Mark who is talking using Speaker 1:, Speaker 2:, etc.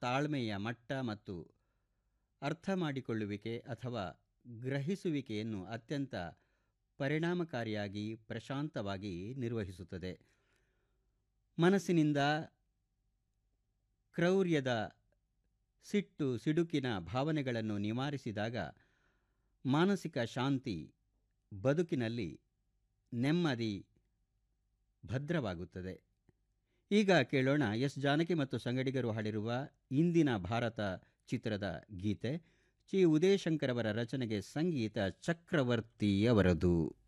Speaker 1: ತಾಳ್ಮೆಯ ಮಟ್ಟ ಮತ್ತು ಅರ್ಥ ಮಾಡಿಕೊಳ್ಳುವಿಕೆ ಅಥವಾ ಗ್ರಹಿಸುವಿಕೆಯನ್ನು ಅತ್ಯಂತ ಪರಿಣಾಮಕಾರಿಯಾಗಿ ಪ್ರಶಾಂತವಾಗಿ ನಿರ್ವಹಿಸುತ್ತದೆ ಮನಸ್ಸಿನಿಂದ ಕ್ರೌರ್ಯದ ಸಿಟ್ಟು ಸಿಡುಕಿನ ಭಾವನೆಗಳನ್ನು ನಿವಾರಿಸಿದಾಗ ಮಾನಸಿಕ ಶಾಂತಿ ಬದುಕಿನಲ್ಲಿ ನೆಮ್ಮದಿ ಭದ್ರವಾಗುತ್ತದೆ ಈಗ ಕೇಳೋಣ ಎಸ್ ಜಾನಕಿ ಮತ್ತು ಸಂಗಡಿಗರು ಹಾಡಿರುವ ಇಂದಿನ ಭಾರತ ಚಿತ್ರದ ಗೀತೆ ಚಿ ಉದಯಶಂಕರ್ ಅವರ ರಚನೆಗೆ ಸಂಗೀತ ಚಕ್ರವರ್ತಿಯವರದು